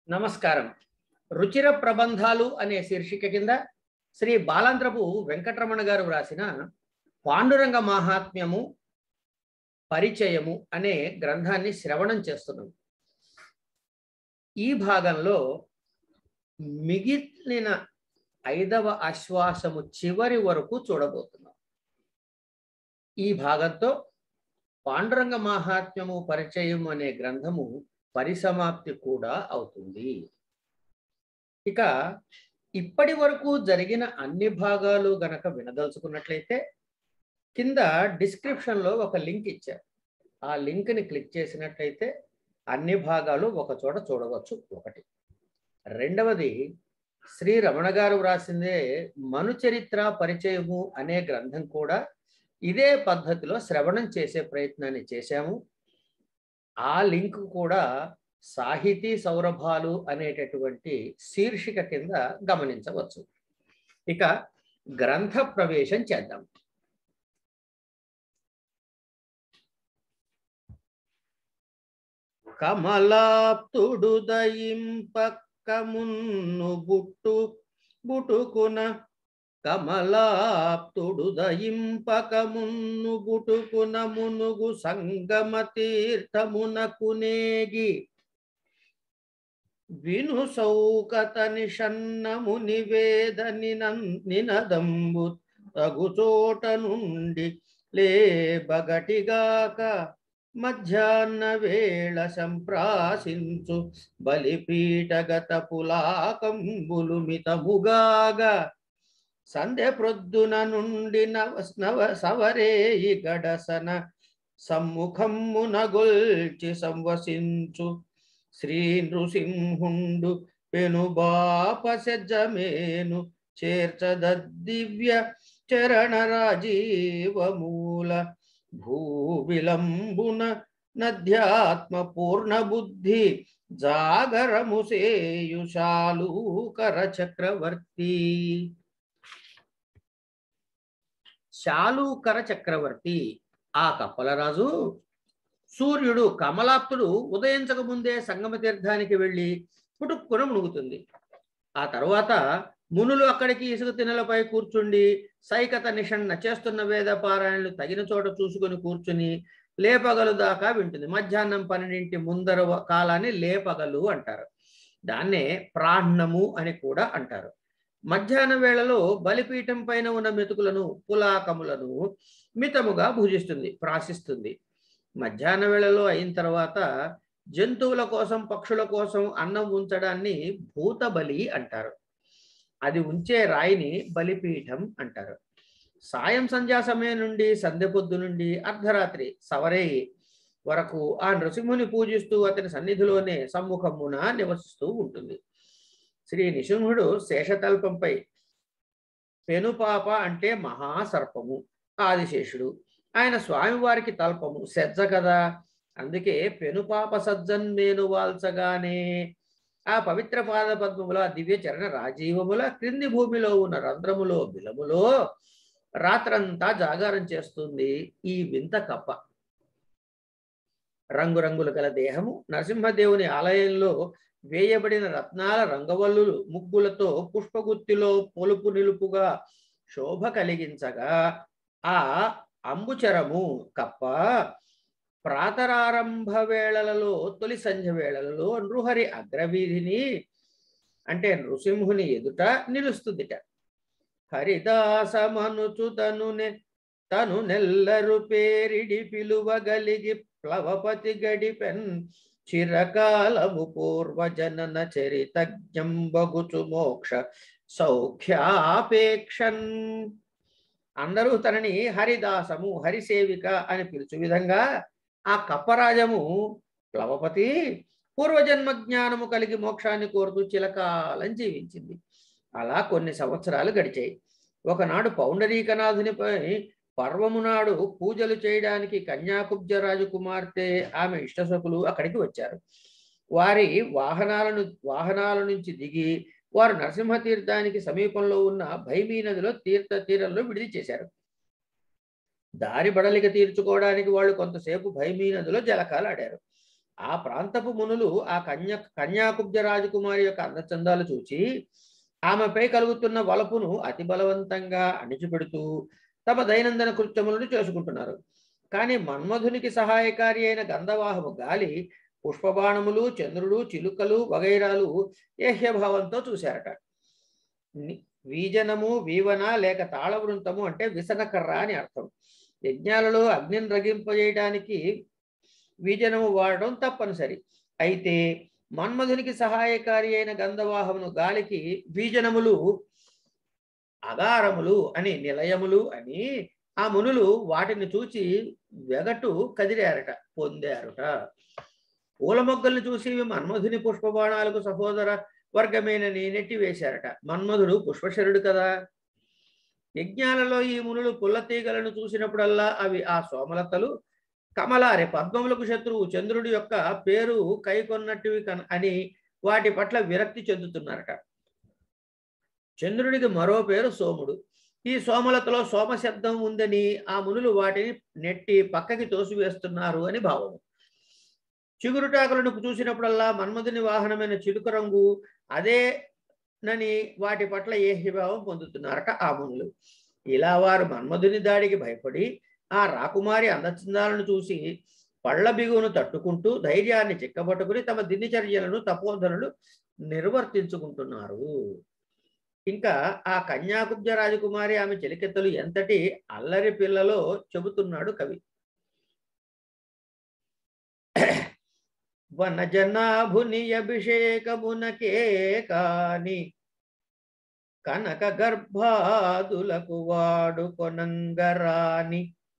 నమస్కారం రుచిర ప్రబంధాలు అనే శీర్షిక కింద శ్రీ బాలాంత్రపు వెంకటరమణ గారు వ్రాసిన పాండురంగ మాహాత్మ్యము పరిచయము అనే గ్రంథాన్ని శ్రవణం చేస్తున్నాం ఈ భాగంలో మిగిలిన ఐదవ ఆశ్వాసము చివరి వరకు చూడబోతున్నాం ఈ భాగంతో పాండురంగ మాహాత్మ్యము పరిచయం అనే గ్రంథము పరిసమాప్తి కూడా అవుతుంది ఇక ఇప్పటి వరకు జరిగిన అన్ని భాగాలు గనక వినదలుచుకున్నట్లయితే కింద డిస్క్రిప్షన్లో ఒక లింక్ ఇచ్చారు ఆ లింక్ని క్లిక్ చేసినట్లయితే అన్ని భాగాలు ఒక చోట చూడవచ్చు ఒకటి రెండవది శ్రీ రమణ గారు వ్రాసిందే మనుచరిత్ర పరిచయము అనే గ్రంథం కూడా ఇదే పద్ధతిలో శ్రవణం చేసే ప్రయత్నాన్ని చేశాము ఆ లింక్ కూడా సాహితీ సౌరభాలు అనేటటువంటి శీర్షిక కింద గమనించవచ్చు ఇక గ్రంథ ప్రవేశం చేద్దాం కమలాప్తుడు దయింపక్కమున్ను బుట్టు బుటుకున కమలాప్తుడు దయింపకమున్ను బుటుకున మునుగు సంగమ తీర్థమునకు నేగి విను సౌకత నిషన్నము నివేద నినదంబు తగుచోట నుండి లే బగటిగాక మధ్యాహ్న వేళ సంప్రాసించు బలిపీఠగత పులాకంబులు మితముగాగా సంధ్య ప్రొద్దున నుండి నవ నవ సవరేయి గడసన సమ్ముఖమ్మున గొల్చి సంవసించు శ్రీ నృసింహుండు పెనుబాప సెజ్జమేను చేర్చద దివ్య చరణ రాజీవమూల భూవిలంబున నధ్యాత్మ పూర్ణ బుద్ధి జాగరము సేయుషాలూకర చక్రవర్తి శాలూకర చక్రవర్తి ఆ కప్పలరాజు సూర్యుడు కమలాప్తుడు ఉదయించక ముందే సంగమ తీర్థానికి వెళ్ళి పుటుక్కున మునుగుతుంది ఆ తర్వాత మునులు అక్కడికి ఇసుక తినలపై కూర్చుండి సైకత నిషన్న చేస్తున్న వేద పారాయణలు తగిన చోట చూసుకొని కూర్చుని లేపగలు దాకా వింటుంది మధ్యాహ్నం పన్నెండింటి ముందర కాలాన్ని లేపగలు అంటారు దాన్నే ప్రాణము అని కూడా అంటారు మధ్యాహ్న వేళలో బలిపీఠం పైన ఉన్న మెతుకులను పులాకములను మితముగా భుజిస్తుంది ప్రాశిస్తుంది మధ్యాహ్న వేళలో అయిన తర్వాత జంతువుల కోసం పక్షుల కోసం అన్నం ఉంచడాన్ని భూత బలి అంటారు అది ఉంచే రాయిని బలిపీఠం అంటారు సాయం సంధ్యా సమయం నుండి సంధ్య పొద్దు నుండి అర్ధరాత్రి సవరేయి వరకు ఆ నృసింహుని పూజిస్తూ అతని సన్నిధిలోనే సమ్ముఖమున నివసిస్తూ ఉంటుంది శ్రీ నిసింహుడు శేషతల్పంపై పెనుపాప అంటే మహాసర్పము ఆదిశేషుడు ఆయన స్వామివారికి తల్పము సెజ్జ కదా అందుకే పెనుపాప సజ్జన్ మేను వాల్చగానే ఆ పవిత్ర పాద పద్మముల దివ్య చరణ రాజీవముల క్రింది భూమిలో ఉన్న రంధ్రములో బిలములో రాత్రంతా జాగారం చేస్తుంది ఈ వింత కప్ప రంగురంగులు గల దేహము నరసింహదేవుని ఆలయంలో వేయబడిన రత్నాల రంగవల్లులు ముగ్గులతో పుష్పగుత్తిలో పొలుపు నిలుపుగా శోభ కలిగించగా ఆ అంబుచరము కప్ప ప్రాతరారంభ వేళలలో తొలి సంధ్య వేళలలో నృహరి అగ్రవీధిని అంటే నృసింహుని ఎదుట నిలుస్తుందిట హరిదాసమనుచు తను తను నెల్లరు పేరిడి పిలువగలిగి ప్లవపతి గడిపెన్ చిరకాలము పూర్వజనన చరితజ్ఞంబగుచు మోక్ష సౌఖ్యాపేక్షన్ అందరూ తనని హరిదాసము హరిసేవిక అని పిలుచు విధంగా ఆ కప్పరాజము ప్లవపతి పూర్వజన్మ జ్ఞానము కలిగి మోక్షాన్ని కోరుతూ చిలకాలం జీవించింది అలా కొన్ని సంవత్సరాలు గడిచాయి ఒకనాడు పౌండరీకనాథునిపై పర్వము నాడు పూజలు చేయడానికి కన్యాకుబ్జరాజు కుమార్తె ఆమె ఇష్టసకులు అక్కడికి వచ్చారు వారి వాహనాలను వాహనాల నుంచి దిగి వారు నరసింహ తీర్థానికి సమీపంలో ఉన్న భైమీ నదిలో తీర్థ తీరంలో విడిది చేశారు దారి బడలిక తీర్చుకోవడానికి వాళ్ళు కొంతసేపు భైమీ నదిలో జలకాలాడారు ఆ ప్రాంతపు మునులు ఆ కన్య కన్యాకుబ్జ రాజకుమారి యొక్క అందచందాలు చూచి ఆమెపై కలుగుతున్న వలపును అతి బలవంతంగా అణిచిపెడుతూ తమ దైనందిన కృత్యములను చేసుకుంటున్నారు కానీ మన్మధునికి సహాయకారి అయిన గంధవాహము గాలి పుష్పబాణములు చంద్రుడు చిలుకలు వగైరాలు ఏహ్యభావంతో చూశారట ని- వీజనము వీవన లేక తాళవృంతము అంటే విసనకర్ర అని అర్థం యజ్ఞాలలో అగ్నిని రగింపజేయడానికి వీజనము వాడడం తప్పనిసరి అయితే మన్మధునికి సహాయకారి అయిన గంధవాహమును గాలికి వీజనములు అగారములు అని నిలయములు అని ఆ మునులు వాటిని చూచి వెగటు కదిరారట పొందారట పూల మొగ్గల్ని చూసి ఇవి మన్మధుని పుష్పబాణాలకు సహోదర వర్గమేనని నెట్టివేశారట మన్మధుడు పుష్పశరుడు కదా యజ్ఞాలలో ఈ మునులు పుల్లతీగలను చూసినప్పుడల్లా అవి ఆ సోమలతలు కమలారి పద్మములకు శత్రువు చంద్రుడి యొక్క పేరు కైకొన్నట్టువి కన అని వాటి పట్ల విరక్తి చెందుతున్నారట చంద్రుడికి మరో పేరు సోముడు ఈ సోమలతలో సోమశబ్దం ఉందని ఆ మునులు వాటిని నెట్టి పక్కకి తోసివేస్తున్నారు అని భావము చిగురుటాకులను చూసినప్పుడల్లా మన్మధుని వాహనమైన చిలుక రంగు అదే నని వాటి పట్ల ఏహ్యభావం పొందుతున్నారట ఆ మునులు ఇలా వారు మన్మధుని దాడికి భయపడి ఆ రాకుమారి అందచందాలను చూసి పళ్ళ బిగువును తట్టుకుంటూ ధైర్యాన్ని చిక్కబట్టుకుని తమ దినచర్యలను తపోధనులు నిర్వర్తించుకుంటున్నారు ఇంకా ఆ కన్యాకుబ్జ రాజకుమారి ఆమె చెలికెత్తలు ఎంతటి అల్లరి పిల్లలో చెబుతున్నాడు కవి వనజనాభుని అభిషేకమునకే కాని కనక గర్భాదులకు వాడు కొనంగరాని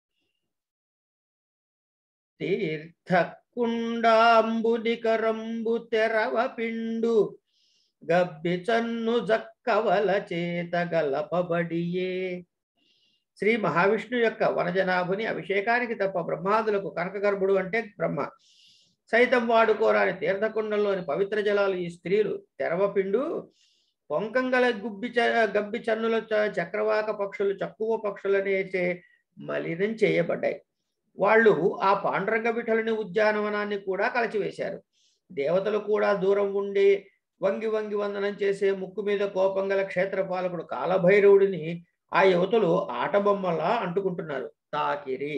తీర్థకుండాంబునికరంబు తెరవ పిండు గబ్బి చన్ను జక్కవల చేత గలపబడియే శ్రీ మహావిష్ణు యొక్క వనజనాభుని అభిషేకానికి తప్ప బ్రహ్మాదులకు కనకగర్భుడు అంటే బ్రహ్మ సైతం వాడుకోరాని తీర్థకుండంలోని పవిత్ర జలాలు ఈ స్త్రీలు తెరవపిండు పొంకంగల గుబ్బి చ గబ్బి చన్నుల చ- చక్రవాక పక్షులు చక్కువ పక్షులనేసే మలినం చేయబడ్డాయి వాళ్ళు ఆ పాండురంగ విఠలని ఉద్యానవనాన్ని కూడా కలచివేశారు దేవతలు కూడా దూరం ఉండి వంగి వంగి వందనం చేసే ముక్కు మీద కోపం గల క్షేత్రపాలకుడు కాలభైరవుడిని ఆ యువతులు ఆటబొమ్మలా అంటుకుంటున్నారు తాకిరి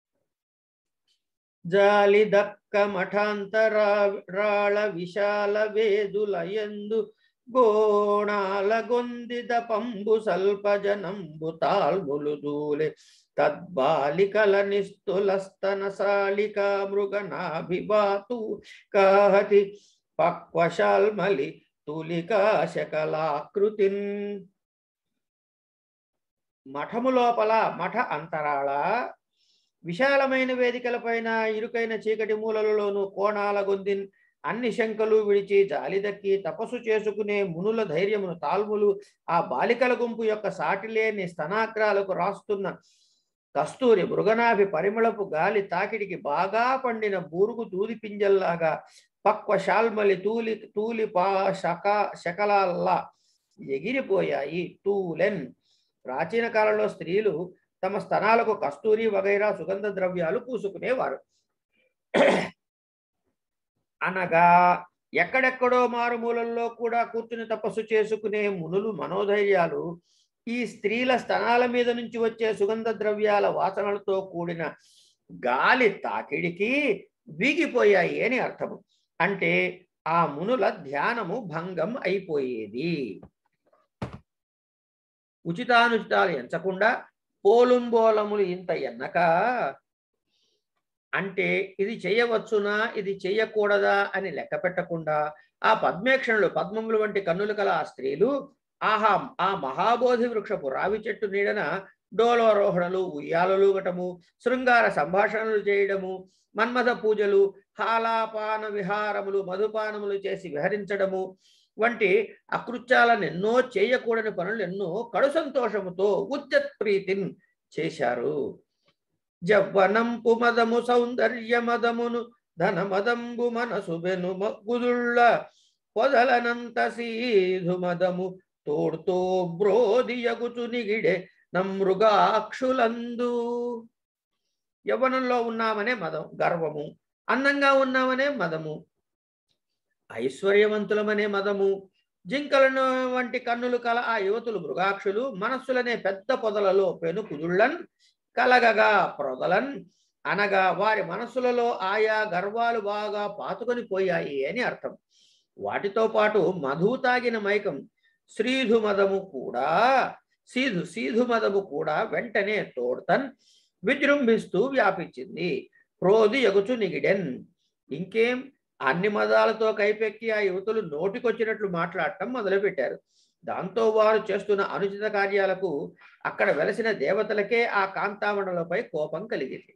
జాలి దక్క మఠాంతరాళ విశాల వేదుల ఎందు గోణాల గొందిద పంబు సల్ప జనంబు తాల్ములు దూలే తద్బాలికల నిస్తులస్తన సాళికా మృగనాభిబాతు కాహతి పక్వశాల్మలి తులికా శకలాకృతిన్ మఠము లోపల మఠ అంతరాళ విశాలమైన వేదికలపైన ఇరుకైన చీకటి మూలలలోనూ కోణాల గొందిన్ అన్ని శంకలు విడిచి జాలిదక్కి తపస్సు చేసుకునే మునుల ధైర్యమును తాల్ములు ఆ బాలికల గుంపు యొక్క సాటిలేని స్తనాగ్రాలకు రాస్తున్న కస్తూరి మృగనాభి పరిమళపు గాలి తాకిడికి బాగా పండిన బూరుగు తూది పింజల్లాగా పక్వ శాల్మలి తూలి తూలి పా శక శకలాల్లా ఎగిరిపోయాయి తూలెన్ ప్రాచీన కాలంలో స్త్రీలు తమ స్తనాలకు కస్తూరి వగైరా సుగంధ ద్రవ్యాలు పూసుకునేవారు అనగా ఎక్కడెక్కడో మారుమూలల్లో కూడా కూర్చుని తపస్సు చేసుకునే మునులు మనోధైర్యాలు ఈ స్త్రీల స్తనాల మీద నుంచి వచ్చే సుగంధ ద్రవ్యాల వాసనలతో కూడిన గాలి తాకిడికి వీగిపోయాయి అని అర్థము అంటే ఆ మునుల ధ్యానము భంగం అయిపోయేది ఉచితానుచితాలు ఎంచకుండా పోలుంబోలములు ఇంత ఎన్నక అంటే ఇది చేయవచ్చునా ఇది చేయకూడదా అని లెక్క పెట్టకుండా ఆ పద్మేక్షణలు పద్మములు వంటి కన్నులు కల ఆ స్త్రీలు ఆహా ఆ మహాబోధి వృక్షపు రావి చెట్టు నీడన డోలారోహణలు ఉయ్యాలలుగటము శృంగార సంభాషణలు చేయడము మన్మథ పూజలు హాలాపాన విహారములు మధుపానములు చేసి విహరించడము వంటి అకృత్యాలను ఎన్నో చేయకూడని పనులు ఎన్నో కడు సంతోషముతో ఉద్యత్ ప్రీతిని చేశారు జవ్వనంపు మదము సౌందర్య మదమును ధన మదంబు మనసు బెను గుదుళ్ళ పొదలనంత సీధు మదము తోడ్తో బ్రోదియగుచు నిగిడే నమృగాక్షులందు యవ్వనంలో ఉన్నామనే మదం గర్వము అందంగా ఉన్నామనే మదము ఐశ్వర్యవంతులమనే మదము జింకలను వంటి కన్నులు కల ఆ యువతులు మృగాక్షులు మనస్సులనే పెద్ద పొదలలో పెను కుదుళ్ళన్ కలగగా ప్రొదలన్ అనగా వారి మనస్సులలో ఆయా గర్వాలు బాగా పాతుకొని పోయాయి అని అర్థం వాటితో పాటు మధు తాగిన మైకం శ్రీధు మదము కూడా సీధు సీధు మదము కూడా వెంటనే తోడ్తన్ విజృంభిస్తూ వ్యాపించింది ప్రోది ఎగుచు నిగిడెన్ ఇంకేం అన్ని మదాలతో కైపెక్కి ఆ యువతులు నోటికొచ్చినట్లు మాట్లాడటం మొదలుపెట్టారు దాంతో వారు చేస్తున్న అనుచిత కార్యాలకు అక్కడ వెలసిన దేవతలకే ఆ కాంతామణులపై కోపం కలిగింది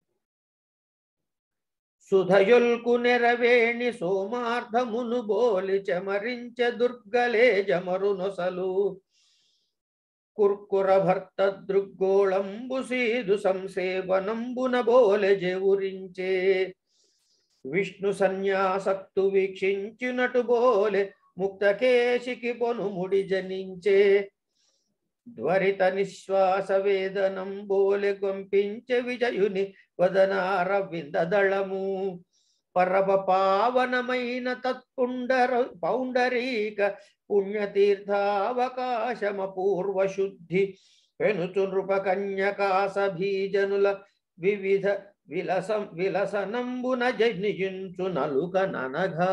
సుధయుల్కు నెరవేణి సోమార్థమును బోలి చమరించ దుర్గలే జమరు నొసలు కుర్కుర భర్త దృగ్గోళంబు సీదు సంసేవనంబున బోలె జెవురించే విష్ణు సన్యాసక్తు వీక్షించినటు బోలె ముక్తకేశికి పొను ముడి జనించే ధ్వరిత నిశ్వాస వేదనం బోలె గొంపించే విజయుని వదనార విందదళము పరమ పావనమైన తత్పుండర పౌండరీక పుణ్యతీర్థావకాశమ పూర్వశుద్ధి పెనుచు నృపకన్యకాస బీజనుల వివిధ విలసం విలసనంబున జనియుంచు నలుక ననఘా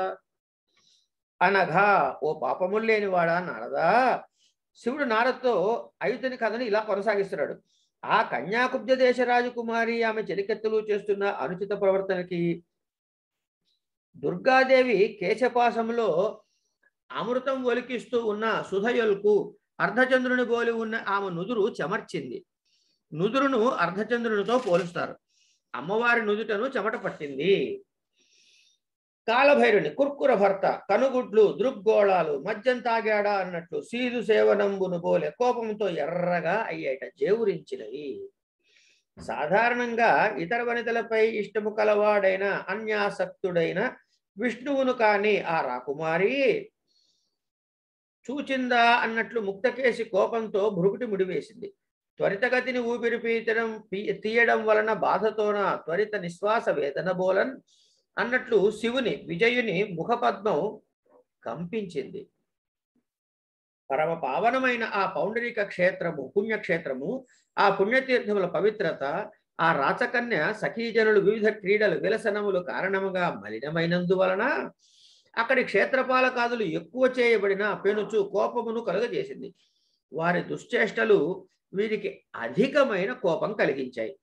అనఘా ఓ పాపములు లేనివాడా నారదా శివుడు నారదతో అయుతుని కథను ఇలా కొనసాగిస్తున్నాడు ఆ కన్యాకుబ్జ దేశ రాజకుమారి ఆమె చెలికెత్తలు చేస్తున్న అనుచిత ప్రవర్తనకి దుర్గాదేవి కేశపాసంలో అమృతం ఒలికిస్తూ ఉన్న సుధయుల్కు అర్ధచంద్రుని పోలి ఉన్న ఆమె నుదురు చెమర్చింది నుదురును అర్ధచంద్రునితో పోలుస్తారు అమ్మవారి నుదుటను చెమట పట్టింది కాలభైరుని కుర్కుర భర్త కనుగుడ్లు దృగ్గోళాలు మద్యం తాగాడా అన్నట్లు సీదు సేవనంబును పోలే కోపంతో ఎర్రగా అయ్యేట జేవురించినవి సాధారణంగా ఇతర వనితలపై ఇష్టము కలవాడైన అన్యాసక్తుడైన విష్ణువును కాని ఆ రాకుమారి చూచిందా అన్నట్లు ముక్తకేసి కోపంతో భృగుటి ముడివేసింది త్వరితగతిని ఊపిరి పీతడం పీ- తీయడం వలన బాధతోన త్వరిత నిశ్వాస వేదన బోలన్ అన్నట్లు శివుని విజయుని ముఖపద్మం కంపించింది పరమ పావనమైన ఆ పౌండరిక క్షేత్రము పుణ్యక్షేత్రము ఆ పుణ్యతీర్థముల పవిత్రత ఆ రాచకన్య సఖీజనులు వివిధ క్రీడలు విలసనములు కారణముగా మలినమైనందువలన అక్కడి క్షేత్రపాలకాదులు ఎక్కువ చేయబడిన పెనుచు కోపమును కలుగజేసింది వారి దుశ్చేష్టలు వీరికి అధికమైన కోపం కలిగించాయి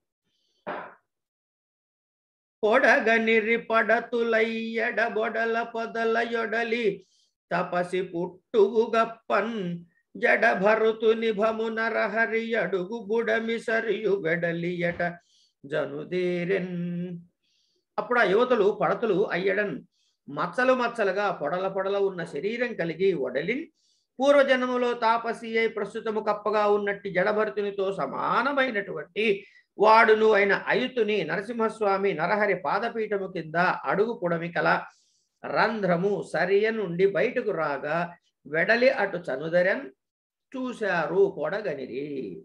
పొడగనిరి పడతులయ్యడ బొడల పొదల యొడలి తపసి పుట్టుగు గప్పన్ జడ భరుతు నిభము నరహరి అడుగు బుడమి సరియు వెడలియట జనుదేరెన్ అప్పుడు ఆ యువతులు పడతులు అయ్యడన్ మచ్చలు మచ్చలుగా పొడల పొడల ఉన్న శరీరం కలిగి వడలిన్ పూర్వజన్మలో తాపసి అయి ప్రస్తుతము కప్పగా ఉన్నట్టి జడభరతునితో సమానమైనటువంటి వాడును అయిన అయుతుని నరసింహస్వామి నరహరి పాదపీఠము కింద అడుగు పుడమి కల రంధ్రము సరియ నుండి బయటకు రాగా వెడలి అటు చనుదరన్ చూశారు పొడగనిరి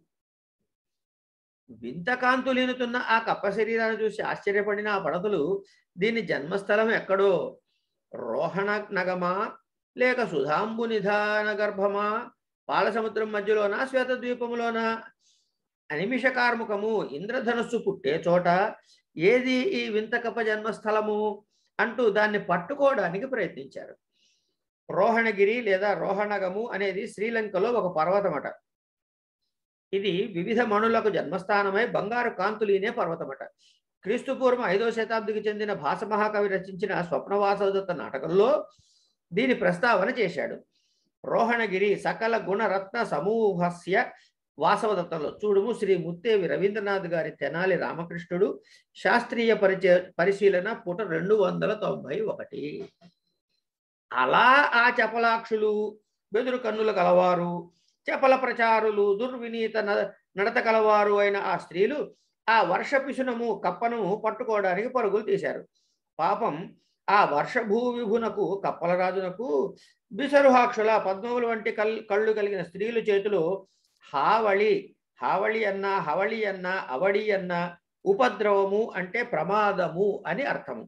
వింత కాంతులీనుతున్న ఆ కప్ప శరీరాన్ని చూసి ఆశ్చర్యపడిన ఆ పడతులు దీని జన్మస్థలం ఎక్కడో రోహణ నగమా లేక సుధాంబు నిధాన గర్భమా పాలసముద్రం మధ్యలోనా శ్వేతద్వీపములోనా అనిమిష కార్ముకము ఇంద్రధనుస్సు పుట్టే చోట ఏది ఈ వింత కప్ప జన్మస్థలము అంటూ దాన్ని పట్టుకోవడానికి ప్రయత్నించారు రోహణగిరి లేదా రోహణగము అనేది శ్రీలంకలో ఒక పర్వతమట ఇది వివిధ మణులకు జన్మస్థానమై బంగారు కాంతులీనే పర్వతమట క్రీస్తు పూర్వం ఐదవ శతాబ్దికి చెందిన భాస మహాకవి రచించిన స్వప్నవాసవదత్త నాటకంలో దీని ప్రస్తావన చేశాడు రోహణగిరి సకల గుణరత్న సమూహస్య వాసవదత్తంలో చూడుము శ్రీ ముత్తేవి రవీంద్రనాథ్ గారి తెనాలి రామకృష్ణుడు శాస్త్రీయ పరిచయ పరిశీలన పుట రెండు వందల తొంభై ఒకటి అలా ఆ చపలాక్షులు బెదురు కన్నులు కలవారు చపల ప్రచారులు దుర్వినీత న- నడత కలవారు అయిన ఆ స్త్రీలు ఆ వర్షపిశునము కప్పను పట్టుకోవడానికి పరుగులు తీశారు పాపం ఆ వర్షభూ విభునకు కప్పల రాజునకు బిసరుహాక్షుల పద్మముల వంటి కల్ కళ్ళు కలిగిన స్త్రీలు చేతులు హావళి హావళి అన్న హవళి అన్న అవడి అన్న ఉపద్రవము అంటే ప్రమాదము అని అర్థము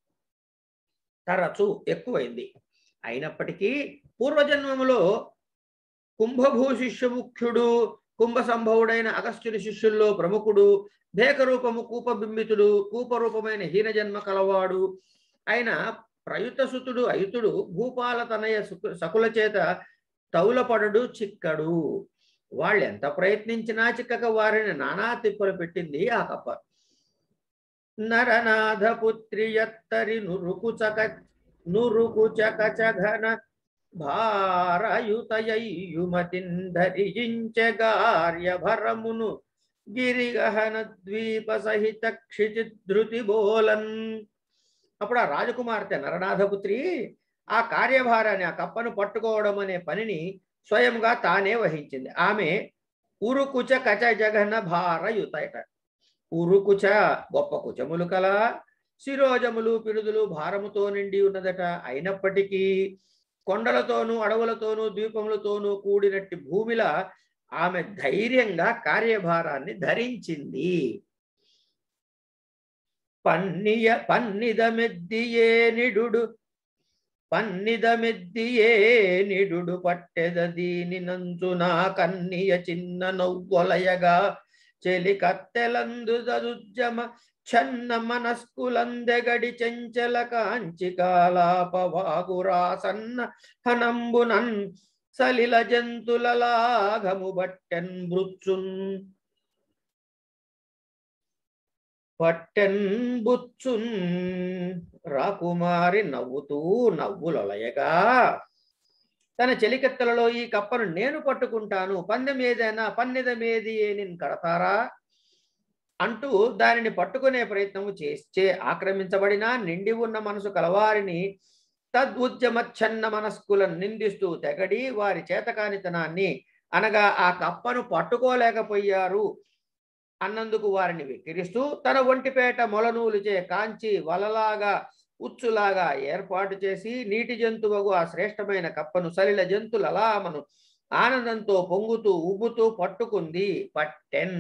తరచు ఎక్కువైంది అయినప్పటికీ పూర్వజన్మములో కుంభభూ శిష్యముఖ్యుడు కుంభ సంభవుడైన అగస్త్యుని శిష్యుల్లో ప్రముఖుడు భేకరూపము కూపబింబితుడు కూపరూపమైన హీనజన్మ కలవాడు అయిన ప్రయుతసుతుడు అయుతుడు భూపాల తనయ సుకు- సకుల చేత తౌలపడడు చిక్కడు వాళ్ళు ఎంత ప్రయత్నించినా చిక్కక వారిని నానా తిప్పలు పెట్టింది ఆ కప్ప నరనాథ పుత్రి ఎత్తరి నురుకు చక నురుకు చక చఘన భారయుతయుమతిన్ ధరించెగార్యభరమును గిరిగహన ద్వీప సహిత క్షితిధృతి బోలన్ అప్పుడు ఆ రాజకుమార్తె నరనాథపుత్రి ఆ కార్యభారాన్ని ఆ కప్పను పట్టుకోవడం అనే పనిని స్వయంగా తానే వహించింది ఆమె ఉరుకుచ కచ జగన భారయుతట ఉరుకుచ గొప్ప కుచములు కల శిరోజములు పిరుదులు భారముతో నిండి ఉన్నదట అయినప్పటికీ కొండలతోనూ అడవులతోనూ ద్వీపములతోనూ కూడినట్టి భూమిల ఆమె ధైర్యంగా కార్యభారాన్ని ధరించింది పన్నియ పన్నిదమెద్దియే నిడు పన్నిదమెద్దియే నిడు పట్టెద దీని నంచునా కన్నియ చిన్న నవ్వొలయగా చెలి కత్తెలందు దదుజ్జమ ఛన్న మనస్కులందెగడి చెంచల కాంచి కాలాపవాగురాసన్న హనంబునన్ సలిల జంతులలాఘము బట్టెన్ మృత్యున్ పట్టెన్ బుచ్చున్ రాకుమారి నవ్వుతూ నవ్వులొలయగా తన చెలికెత్తలలో ఈ కప్పను నేను పట్టుకుంటాను పందెం ఏదైనా పన్నెదమేది నేను కడతారా అంటూ దానిని పట్టుకునే ప్రయత్నము చేస్తే ఆక్రమించబడిన నిండి ఉన్న మనసు కలవారిని తద్వుద్యమచ్చన్న మనస్కులను నిందిస్తూ తెగడి వారి చేతకానితనాన్ని అనగా ఆ కప్పను పట్టుకోలేకపోయారు అన్నందుకు వారిని వెక్కిరిస్తూ తన ఒంటిపేట మొలనూలుచే కాంచి వలలాగా ఉచ్చులాగా ఏర్పాటు చేసి నీటి జంతువుకు ఆ శ్రేష్టమైన కప్పను సలిల జంతులలామను ఆనందంతో పొంగుతూ ఉబ్బుతూ పట్టుకుంది పట్టెన్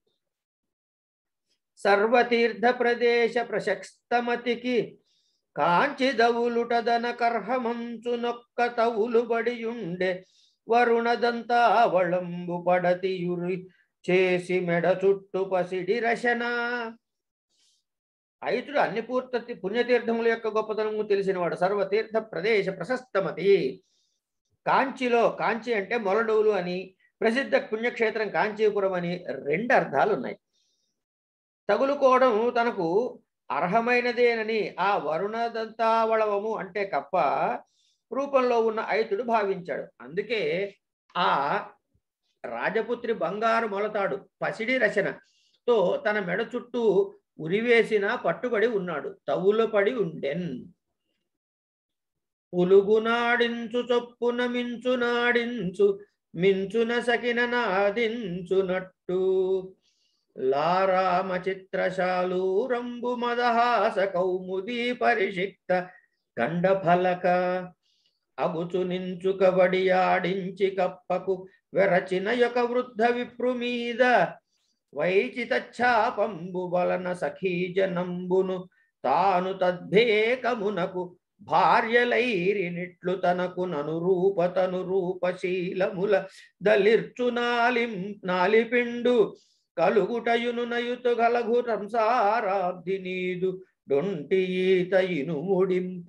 సర్వతీర్థ ప్రదేశ ప్రశస్తమతికి కాంచి దవులుటదన కర్హమంచునొక్క తవులు బడియుండె వరుణదంతావళంబు పడతియురి చేసి మెడ చుట్టు పసిడి రచన ఐతుడు అన్ని పూర్త పుణ్యతీర్థముల యొక్క గొప్పతనము తెలిసినవాడు సర్వతీర్థ ప్రదేశ ప్రశస్తమతి కాంచిలో కాంచి అంటే మొలడవులు అని ప్రసిద్ధ పుణ్యక్షేత్రం కాంచీపురం అని రెండు అర్థాలు ఉన్నాయి తగులుకోవడం తనకు అర్హమైనదేనని ఆ వరుణదంతావళవము అంటే కప్ప రూపంలో ఉన్న ఐతుడు భావించాడు అందుకే ఆ రాజపుత్రి బంగారు మొలతాడు పసిడి రచనతో తన మెడ చుట్టూ ఉరివేసిన పట్టుబడి ఉన్నాడు తవులు పడి ఉండెన్ పులుగునాడించు చొప్పున మించునాడించు మించున సకిన నాదించునట్టు లారామ చిత్రశాలు రంబు మదహాస కౌముదీ పరిషిక్త గండఫలక అగుచు నించుకబడి ఆడించి కప్పకు వెరచిన యొక్క వృద్ధ విప్రు మీద వైచితఛాపంబు వలన సఖీజనంబును తాను తద్భేకమునకు భార్యలైరినిట్లు తనకు నను రూప తను రూపశీలముల దలిర్చు నాలిం నాలిపిండు కలుగుటయును నయుతు గలగు రంసారాబ్ది నీదు డొంటి ఈత ఇనుముడింప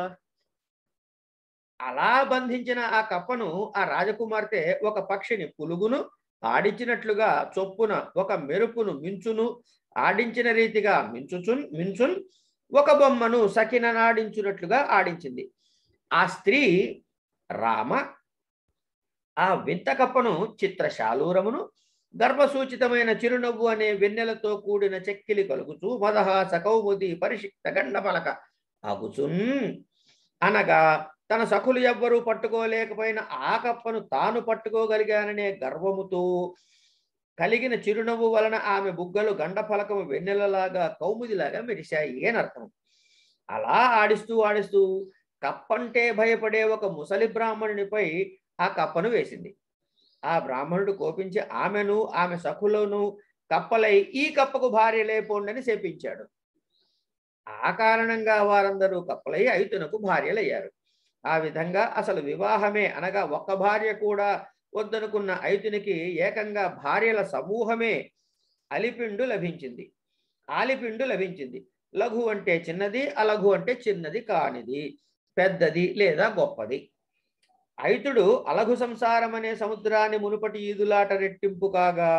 అలా బంధించిన ఆ కప్పను ఆ రాజకుమార్తె ఒక పక్షిని పులుగును ఆడించినట్లుగా చొప్పున ఒక మెరుపును మించును ఆడించిన రీతిగా మించుచున్ మించున్ ఒక బొమ్మను సకిన నాడించున్నట్లుగా ఆడించింది ఆ స్త్రీ రామ ఆ వింత కప్పను చిత్రశాలూరమును గర్భసూచితమైన చిరునవ్వు అనే వెన్నెలతో కూడిన చెక్కిలి కలుగుచూ మదహాస కౌముది పరిషిక్త గండపలక అగుచున్ అనగా తన సఖులు ఎవ్వరూ పట్టుకోలేకపోయిన ఆ కప్పను తాను పట్టుకోగలిగాననే గర్వముతో కలిగిన చిరునవ్వు వలన ఆమె బుగ్గలు గండఫలకము వెన్నెలలాగా కౌముదిలాగా మెరిశాయి అని అర్థం అలా ఆడిస్తూ ఆడిస్తూ కప్పంటే భయపడే ఒక ముసలి బ్రాహ్మణునిపై ఆ కప్పను వేసింది ఆ బ్రాహ్మణుడు కోపించి ఆమెను ఆమె సఖులను కప్పలై ఈ కప్పకు భార్య లేపోండని శపించాడు ఆ కారణంగా వారందరూ కప్పలై ఐతునకు భార్యలయ్యారు ఆ విధంగా అసలు వివాహమే అనగా ఒక్క భార్య కూడా వద్దనుకున్న ఐతునికి ఏకంగా భార్యల సమూహమే అలిపిండు లభించింది ఆలిపిండు లభించింది లఘు అంటే చిన్నది అలఘు అంటే చిన్నది కానిది పెద్దది లేదా గొప్పది ఐతుడు అలఘు సంసారం అనే సముద్రాన్ని మునుపటి ఈదులాట రెట్టింపు కాగా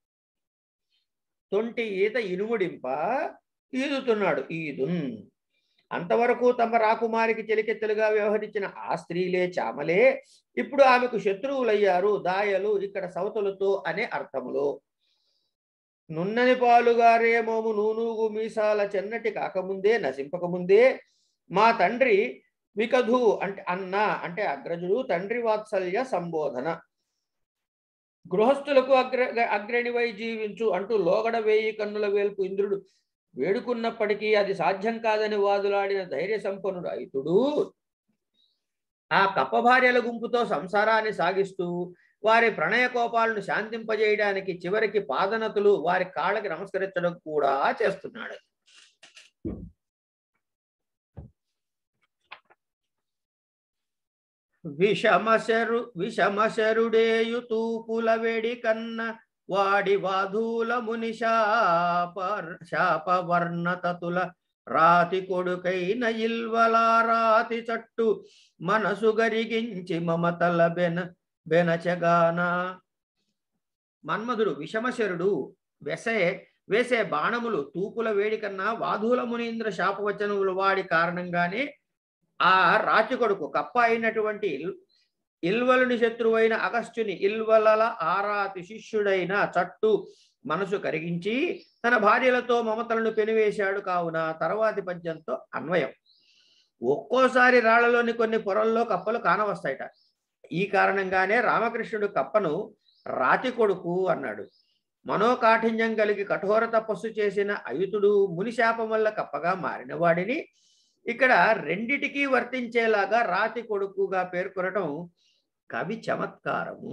తొంటి ఈత ఇనుముడింప ఈదుతున్నాడు ఈదున్ అంతవరకు తమ రాకుమారికి చెలికెత్తలుగా వ్యవహరించిన ఆ స్త్రీలే చామలే ఇప్పుడు ఆమెకు శత్రువులయ్యారు దాయలు ఇక్కడ సవతులతో అనే అర్థములో నున్నని పాలుగారేమోము నూనూగు మీసాల చెన్నటి కాకముందే నశింపకముందే మా తండ్రి వికధు అంటే అన్న అంటే అగ్రజుడు తండ్రి వాత్సల్య సంబోధన గృహస్థులకు అగ్ర అగ్రణివై జీవించు అంటూ లోగడ వేయి కన్నుల వేల్పు ఇంద్రుడు వేడుకున్నప్పటికీ అది సాధ్యం కాదని వాదులాడిన ధైర్య సంపన్నుడు అయితుడు ఆ కప్పభార్యల గుంపుతో సంసారాన్ని సాగిస్తూ వారి ప్రణయ కోపాలను శాంతింపజేయడానికి చివరికి పాదనతులు వారి కాళ్ళకి నమస్కరించడం కూడా చేస్తున్నాడు విషమశరు విషమశరుడేయు తూపుల వెడి కన్న వాడి వాధూల ముని శాప శాప వర్ణతతుల రాతి కొడుకైన ఇల్వల రాతి చట్టు మనసు గరిగించి మమతల బెన బెనచగాన మన్మధుడు విషమశరుడు వెసే వేసే బాణములు తూపుల వేడి కన్నా వాధూల మునీంద్ర శాపవచనములు వాడి కారణంగానే ఆ రాతి కొడుకు కప్ప అయినటువంటి ఇల్- ఇల్వలుని శత్రువైన అగస్త్యుని ఇల్వలల ఆరాతి శిష్యుడైన చట్టు మనసు కరిగించి తన భార్యలతో మమతలను పెనివేశాడు కావున తర్వాతి పద్యంతో అన్వయం ఒక్కోసారి రాళ్లలోని కొన్ని పొరల్లో కప్పలు కానవస్తాయట ఈ కారణంగానే రామకృష్ణుడు కప్పను రాతి కొడుకు అన్నాడు మనోకాఠిన్యం కలిగి కఠోర తపస్సు చేసిన అయుతుడు ముని శాపం వల్ల కప్పగా మారిన వాడిని ఇక్కడ రెండిటికీ వర్తించేలాగా రాతి కొడుకుగా పేర్కొనటం కవి చమత్కారము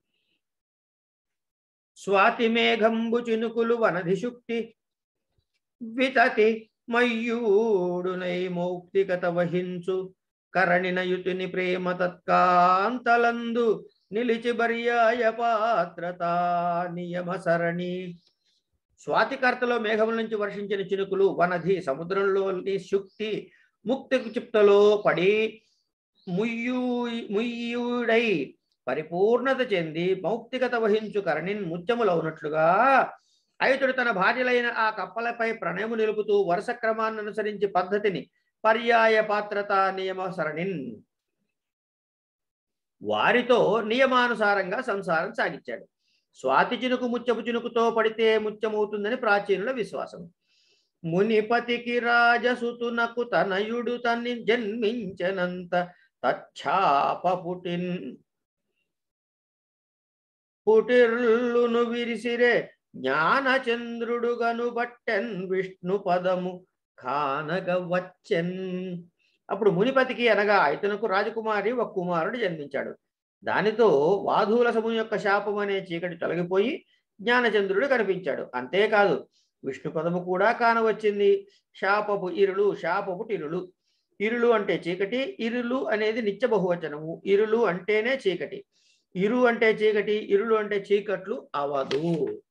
స్వాతి మేఘంబు చినుకులు వనధిశుక్తి వితతి మయూడునై మౌక్తికత వహించు కరణినయుతుని ప్రేమ తత్కాంతలందు నిలిచి బర్యాయ పాత్రత నియమ సరణి స్వాతికర్తలో మేఘముల నుంచి వర్షించిన చినుకులు వనధి సముద్రంలోని శుక్తి ముక్తి చిప్తలో పడి ముయ్యూ ముయ్యుడై పరిపూర్ణత చెంది మౌక్తికత వహించు కరణిన్ ముత్యములవునట్లుగా ఐతుడు తన భార్యలైన ఆ కప్పలపై ప్రణయము నిలుపుతూ వరుస క్రమాన్ని అనుసరించి పద్ధతిని పర్యాయ పాత్రత నియమ సరణిన్ వారితో నియమానుసారంగా సంసారం సాగించాడు స్వాతి చినుకు ముత్యపు చినుకుతో పడితే ముత్యమవుతుందని ప్రాచీనుల విశ్వాసం మునిపతికి రాజసుతునకు తనయుడు తన్ని జన్మించనంత తచ్చాప పుటిన్ పుటిర్లును విరిసిరే జ్ఞానచంద్రుడు గనుబట్టెన్ విష్ణు పదము కానగ వచ్చెన్ అప్పుడు మునిపతికి అనగా ఇతనుకు రాజకుమారి ఒక కుమారుడు జన్మించాడు దానితో వాధూల సముని యొక్క శాపం అనే చీకటి తొలగిపోయి జ్ఞానచంద్రుడు కనిపించాడు అంతేకాదు విష్ణు పదము కూడా కానవచ్చింది శాపపు ఇరులు శాపపు ఇరులు ఇరులు అంటే చీకటి ఇరులు అనేది నిత్య బహువచనము ఇరులు అంటేనే చీకటి ఇరు అంటే చీకటి ఇరులు అంటే చీకట్లు అవదు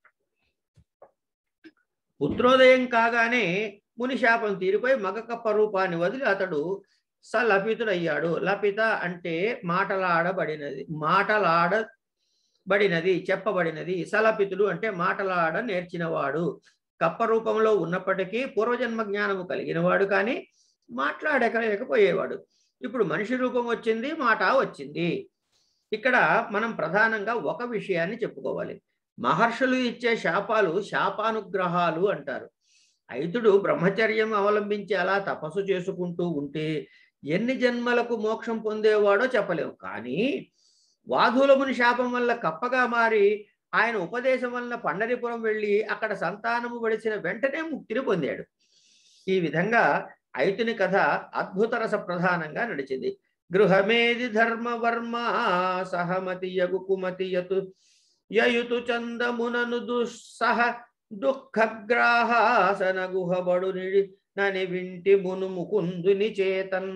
పుత్రోదయం కాగానే ముని శాపం తీరిపోయి మగకప్ప రూపాన్ని వదిలి అతడు సలపితుడయ్యాడు లపిత అంటే మాటలాడబడినది మాటలాడబడినది చెప్పబడినది సలపితుడు అంటే మాటలాడ నేర్చినవాడు కప్ప రూపంలో ఉన్నప్పటికీ పూర్వజన్మ జ్ఞానము కలిగినవాడు కానీ మాట్లాడలేకపోయేవాడు ఇప్పుడు మనిషి రూపం వచ్చింది మాట వచ్చింది ఇక్కడ మనం ప్రధానంగా ఒక విషయాన్ని చెప్పుకోవాలి మహర్షులు ఇచ్చే శాపాలు శాపానుగ్రహాలు అంటారు ఐతుడు బ్రహ్మచర్యం అవలంబించి అలా తపస్సు చేసుకుంటూ ఉంటే ఎన్ని జన్మలకు మోక్షం పొందేవాడో చెప్పలేము కానీ వాధులముని శాపం వల్ల కప్పగా మారి ఆయన ఉపదేశం వలన పండరిపురం వెళ్ళి అక్కడ సంతానము వడిసిన వెంటనే ముక్తిని పొందాడు ఈ విధంగా ఐతుని కథ అద్భుత రస ప్రధానంగా నడిచింది గృహమేది ధర్మవర్మ సహమతి యగు కుమతి యతు యయుతు చందమునను దుస్సహ దుఃఖగ్రాహాసన గుహబడు నిడి నని వింటి మును ముకుందుని చేతన్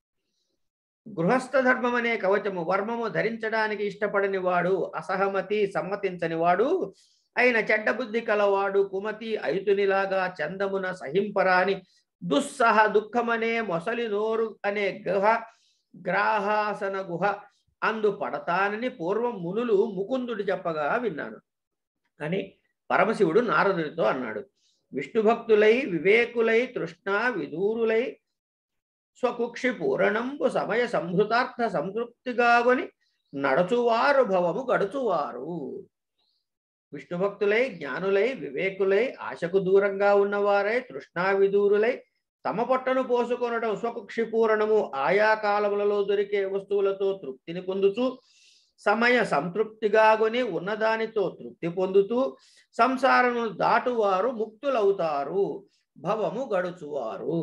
గృహస్థ ధర్మం అనే కవచము వర్మము ధరించడానికి ఇష్టపడని వాడు అసహమతి సమ్మతించని వాడు అయిన చెడ్డ బుద్ధి కలవాడు కుమతి ఐతునిలాగా చందమున సహింపరాని దుస్సహ దుఃఖమనే మొసలి నోరు అనే గుహ గ్రాహాసన గుహ అందు పడతానని పూర్వం మునులు ముకుందుడు చెప్పగా విన్నాను అని పరమశివుడు నారదుడితో అన్నాడు విష్ణు భక్తులై వివేకులై తృష్ణా విదూరులై స్వకుక్షి పూరణంబు సమయ సంహృతార్థ సంతృప్తిగాగొని నడచువారు భవము గడుచువారు విష్ణు భక్తులై జ్ఞానులై వివేకులై ఆశకు దూరంగా ఉన్నవారై తృష్ణా విదూరులై తమ పొట్టను పోసుకొనడం స్వకుక్షి పూరణము ఆయా కాలములలో దొరికే వస్తువులతో తృప్తిని పొందుతూ సమయ సంతృప్తిగాగొని ఉన్నదానితో తృప్తి పొందుతూ సంసారము దాటువారు ముక్తులవుతారు భవము గడుచువారు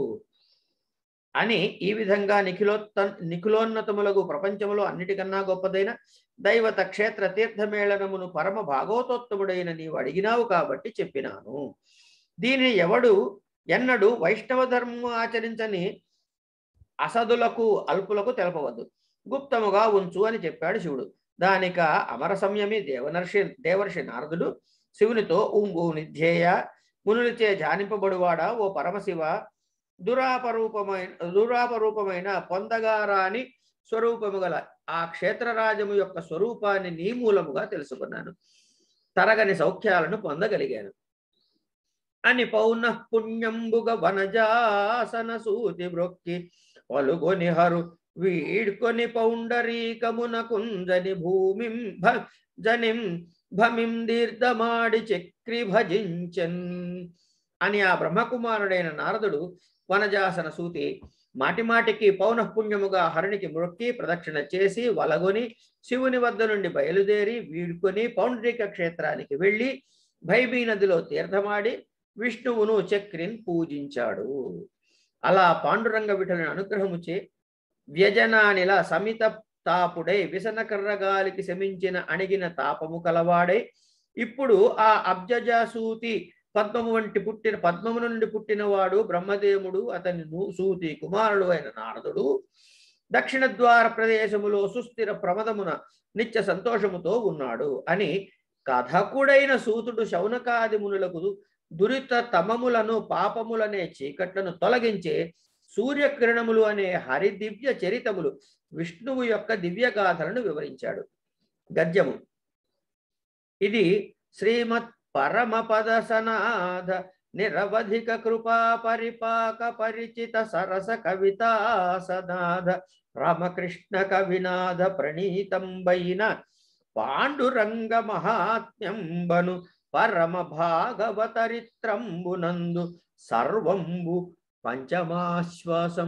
అని ఈ విధంగా నిఖిలోత్త నిఖిలోన్నతములకు ప్రపంచములో అన్నిటికన్నా గొప్పదైన దైవత క్షేత్ర తీర్థమేళనమును పరమ భాగవతోత్తముడైన నీవు అడిగినావు కాబట్టి చెప్పినాను దీనిని ఎవడు ఎన్నడు వైష్ణవ ధర్మము ఆచరించని అసదులకు అల్పులకు తెలపవద్దు గుప్తముగా ఉంచు అని చెప్పాడు శివుడు దానిక అమర సంయమి దేవనర్షి దేవర్షి నారదుడు శివునితో ఉంగు నిధ్యేయ మునులచే జానింపబడువాడా ఓ పరమశివ దురాపరూపమైన దురాపరూపమైన పొందగారాని స్వరూపము గల ఆ క్షేత్రరాజము యొక్క స్వరూపాన్ని నీ మూలముగా తెలుసుకున్నాను తరగని సౌఖ్యాలను పొందగలిగాను అని పౌన పుణ్యంబుగ వనజాసన సూతి బ్రొక్కి పలుగొని హరు వీడ్కొని పౌండరీకమున కుంజని భూమిం భ జనిం భమిం దీర్ఘమాడి చక్రి భజించన్ అని ఆ బ్రహ్మకుమారుడైన నారదుడు వనజాసన సూతి మాటిమాటికి పౌనఃపుణ్యముగా హరునికి మొక్కి ప్రదక్షిణ చేసి వలగొని శివుని వద్ద నుండి బయలుదేరి వీడుకొని పౌండ్రిక క్షేత్రానికి వెళ్ళి భైబీ నదిలో తీర్థమాడి విష్ణువును చక్రిన్ పూజించాడు అలా పాండురంగ విఠలని అనుగ్రహముచే వ్యజనానిల సమిత తాపుడై విసనకర్రగాలికి శమించిన అణిగిన తాపము కలవాడై ఇప్పుడు ఆ అబ్జజాసూతి పద్మము వంటి పుట్టిన పద్మము నుండి పుట్టినవాడు బ్రహ్మదేవుడు అతని ను- సూతి కుమారుడు అయిన నారదుడు దక్షిణ ద్వార ప్రదేశములో సుస్థిర ప్రమదమున నిత్య సంతోషముతో ఉన్నాడు అని కథకుడైన సూతుడు శౌనకాది మునులకు దురిత తమములను పాపములనే చీకట్లను తొలగించే సూర్యకిరణములు అనే హరి దివ్య చరితములు విష్ణువు యొక్క దివ్యగాథలను వివరించాడు గద్యము ఇది శ్రీమత్ పరమపద సనాథ నిరవధిక కృపా పరిపాక పరిచిత సరస కవితా సనాథ రామకృష్ణ కవినాథ ప్రణీతంబైన పాండురంగ మహాత్మ్యంబను పరమ భాగవతరిత్రంబునందు సర్వంబు పంచమాశ్వాసం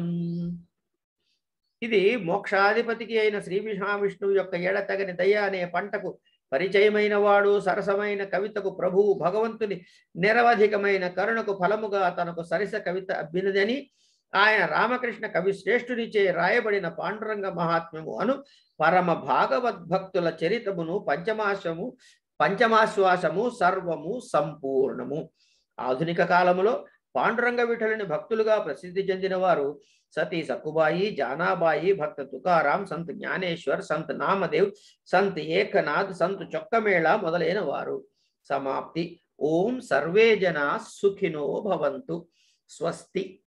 ఇది మోక్షాధిపతికి అయిన శ్రీ మహావిష్ణువు యొక్క ఎడతగని దయ అనే పంటకు పరిచయమైన వాడు సరసమైన కవితకు ప్రభువు భగవంతుని నిరవధికమైన కరుణకు ఫలముగా తనకు సరిస కవిత అభ్యునదని ఆయన రామకృష్ణ కవి శ్రేష్ఠునిచే రాయబడిన పాండురంగ మహాత్మ్యము అను పరమ భాగవద్భక్తుల చరితమును పంచమాశ్వము పంచమాశ్వాసము సర్వము సంపూర్ణము ఆధునిక కాలములో పాండురంగ విఠలని భక్తులుగా ప్రసిద్ధి చెందిన వారు సతీ సక్కుబాయి జానాబాయి భక్త తుకారాం సంత్ జ్ఞానేశ్వర్ సంత్ నామదేవ్ సంత్ ఏకనాథ్ సంత్ చొక్కమేళ మొదలైన వారు సమాప్తి ఓం సర్వే జనా సుఖినో భవంతు స్వస్తి